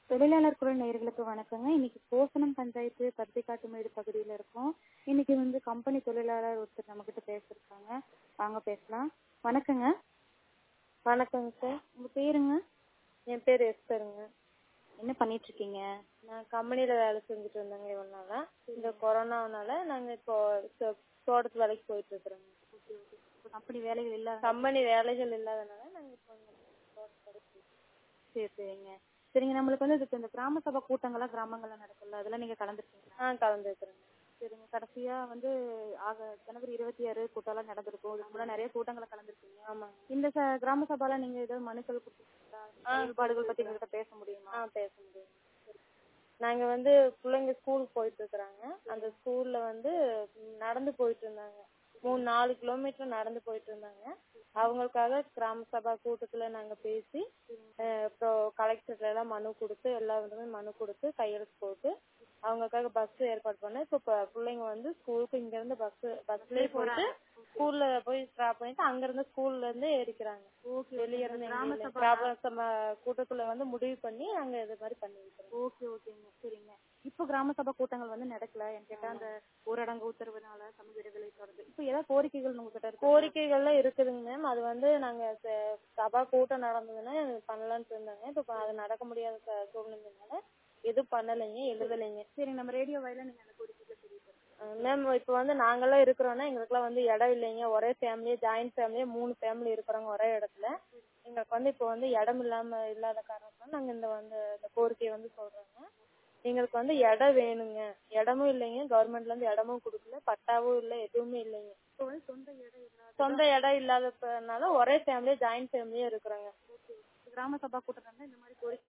தொழிலாளர் குரல் நேயர்களுக்கு வணக்கங்க இன்னைக்கு கோசனம் பஞ்சாயத்து பருத்திக்காட்டுமேடு பகுதியில் இருக்கோம் இன்னைக்கு வந்து கம்பெனி தொழிலாளர் ஒருத்தர் நம்மக்கிட்ட பேசியிருக்காங்க வாங்க பேசலாம் வணக்கங்க வணக்கங்க சார் உங்கள் பேருங்க என் பேர் எஸ்தருங்க என்ன பண்ணிட்டு இருக்கீங்க நான் கம்பெனியில் வேலை செஞ்சுட்டு இருந்தேங்க இவ்வளோ நாளா இந்த கொரோனாவனால நாங்கள் இப்போ தோ- தோட்டத்து வேலைக்கு போயிட்டு இருக்கிறோங்க இப்போ கம்பெனி வேலைகள் இல்லை கம்பெனி வேலைகள் இல்லாதனால நாங்கள் இப்போ இங்க தோட்டத்து வேலைக்கு போயிட்டு சரி சரிங்க சரிங்க நம்மளுக்கு வந்து இதுக்கு இந்த கிராம சபை கூட்டங்கள்லாம் கிராமங்கள்ல நடக்கும்ல அதெல்லாம் நீங்கள் கலந்துருக்கீங்களா ஆ கலந்துருக்குறேங்க சரிங்க கடைசியா வந்து ஆக ஜனவரி இருபத்தி ஆறு கூட்டம்லாம் நடந்திருக்கும் இதுக்கு முன்னாடி நிறைய கூட்டங்களை கலந்துருக்கீங்க ஆமாங்க இந்த ச- கிராம சபால நீங்க ஏதாவது மனுக்கள் கொடுத்துருக்கீங்களா செயல்பாடுகள் பத்தி எங்ககிட்ட பேச முடியுமா ஆ பேச முடியும் நாங்கள் வந்து பிள்ளைங்க ஸ்கூல் போயிட்டு இருக்கிறாங்க அந்த ஸ்கூலில் வந்து ம், நடந்து போயிட்டு இருந்தாங்க மூணு நாலு கிலோமீட்டர் நடந்து போயிட்டு இருந்தாங்க அவங்களுக்காக கிராம சபா கூட்டத்தில் நாங்கள் பேசி அஹ், அப்புறம் கலெக்டர்ல எல்லாம் மனு கொடுத்து எல்லா விதமே மனு கொடுத்து கையெழுத்து போட்டு அவங்களுக்காக பஸ் ஏற்பாடு பண்ணேன் இப்போ ப- பிள்ளைங்க வந்து ஸ்கூலுக்கு இங்கேருந்து பஸ் பஸ்லேயே போயிட்டு ஸ்கூல்ல போய் ஸ்டாப் பண்ணிட்டு அங்கிருந்து ஸ்கூல்ல இருந்து ஏறிக்கிறாங்க வெளியே இருந்து எங்கேயும் இல்லை. கிராம சபா கூட்டத்துல வந்து முடிவு பண்ணி நாங்க இது மாதிரி பண்ணி வைக்கிறோம் ஓகே ஓகேங்க சரிங்க இப்போ கிராம சபா கூட்டங்கள் வந்து நடக்கல என் கேட்டா அந்த ஊரடங்கு உத்தரவுனால சமூக இடைவெளி தொடர்ந்து இப்போ ஏதாவது கோரிக்கைகள் உங்ககிட்ட இருக்கு கோரிக்கைகள்லாம் இருக்குதுங்க மேம் அது வந்து நாங்க ச- சபா கூட்டம் நடந்ததுன்னா பண்ணலாம்னு இருந்தாங்க இப்போ அது நடக்க முடியாத ச- சூழ்நிலைனால எதுவும் பண்ணலைங்க எழுதலைங்க சரி நம்ம ரேடியோ வாயில நீங்க அந்த கோரிக்கைகள் தெரிவிக்கிறேன் மேம் இப்போ வந்து நாங்கெல்லாம் இருக்கிறோன்னா எங்களுக்குலாம் வந்து இடம் இல்லைங்க ஒரே ஃபேமிலியே ஜாயிண்ட் ஃபேமிலியே மூணு ஃபேமிலி இருக்கிறோங்க ஒரே இடத்துல எங்களுக்கு வந்து இப்போ வந்து இடம் இல்லாம இல்லாத காரணத்தினால நாங்க இந்த வந்து இந்த கோரிக்கையை வந்து சொல்றோங்க எங்களுக்கு வந்து இடம் வேணுங்க இடமும் இல்லைங்க கவர்மெண்ட்ல இருந்து இடமும் கொடுக்கல பட்டாவும் இல்லை எதுவுமே இல்லைங்க இப்போ வந்து சொந்த இடம் இல்லாத சொந்த இடம் இல்லாததுனால ஒரே ஃபேமிலியே ஜாயிண்ட் ஃபேமிலியே இருக்கிறோங்க கிராம சபா கூட்டம் நடந்தா இந்த மாதிரி கோரிக்கை